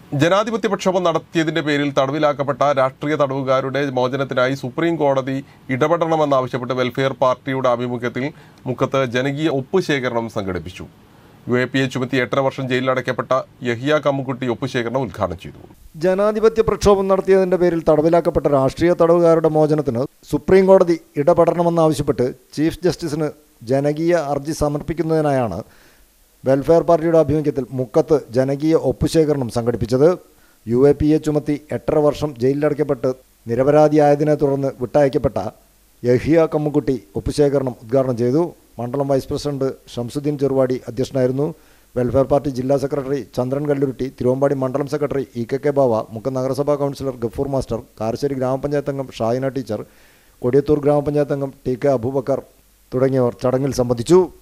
ജനാധിപത്യ പ്രക്ഷോഭം നടത്തിയതിന്റെ പേരിൽ തടവിലാക്കപ്പെട്ട രാഷ്ട്രീയ തടവുകാരുടെ മോചനത്തിനായി സുപ്രീം കോടതി ഇടപെടണമെന്നാവശ്യപ്പെട്ട് വെൽഫെയർ പാർട്ടിയുടെ ആഭിമുഖ്യത്തിൽ മുക്കത്ത് ജനകീയ ഒപ്പ് ശേഖരണം സംഘടിപ്പിച്ചു യു എ പി എ ചുമത്തി എട്ടര വർഷം ജയിലിലടയ്ക്കപ്പെട്ട യഹിയ കമ്മുക്കുട്ടി ഒപ്പ് ശേഖരണം ഉദ്ഘാടനം ചെയ്തു ജനാധിപത്യ പ്രക്ഷോഭം നടത്തിയതിന്റെ പേരിൽ തടവിലാക്കപ്പെട്ട രാഷ്ട്രീയ തടവുകാരുടെ മോചനത്തിന് സുപ്രീം കോടതി ഇടപെടണമെന്നാവശ്യപ്പെട്ട് ചീഫ് ജസ്റ്റിസിന് ജനകീയ ഹർജി സമർപ്പിക്കുന്നതിനായാണ് വെൽഫെയർ പാർട്ടിയുടെ ആഭിമുഖ്യത്തിൽ മുക്കത്ത് ജനകീയ ഒപ്പുശേഖരണം സംഘടിപ്പിച്ചത് യു എ പി എ ചുമത്തി എട്ടര വർഷം ജയിലിലടയ്ക്കപ്പെട്ട് നിരപരാധിയായതിനെ തുടർന്ന് വിട്ടയക്കപ്പെട്ട യഹിയ കമ്മുക്കുട്ടി ഒപ്പുശേഖരണം ഉദ്ഘാടനം ചെയ്തു മണ്ഡലം വൈസ് പ്രസിഡന്റ് ഷംസുദ്ദീൻ ചെറുവാടി അധ്യക്ഷനായിരുന്നു വെൽഫെയർ പാർട്ടി ജില്ലാ സെക്രട്ടറി ചന്ദ്രൻ കല്ലുരുട്ടി തിരുവമ്പാടി മണ്ഡലം secretary E K K Bava Mukkam നഗരസഭാ കൗൺസിലർ ഗഫൂർ മാസ്റ്റർ കാരശ്ശേരി ഗ്രാമപഞ്ചായത്ത് അംഗം ഷാഹിന ടീച്ചർ കൊടിയത്തൂർ ഗ്രാമപഞ്ചായത്ത് അംഗം ടി കെ അബൂബക്കർ തുടങ്ങിയവർ ചടങ്ങിൽ സംബന്ധിച്ചു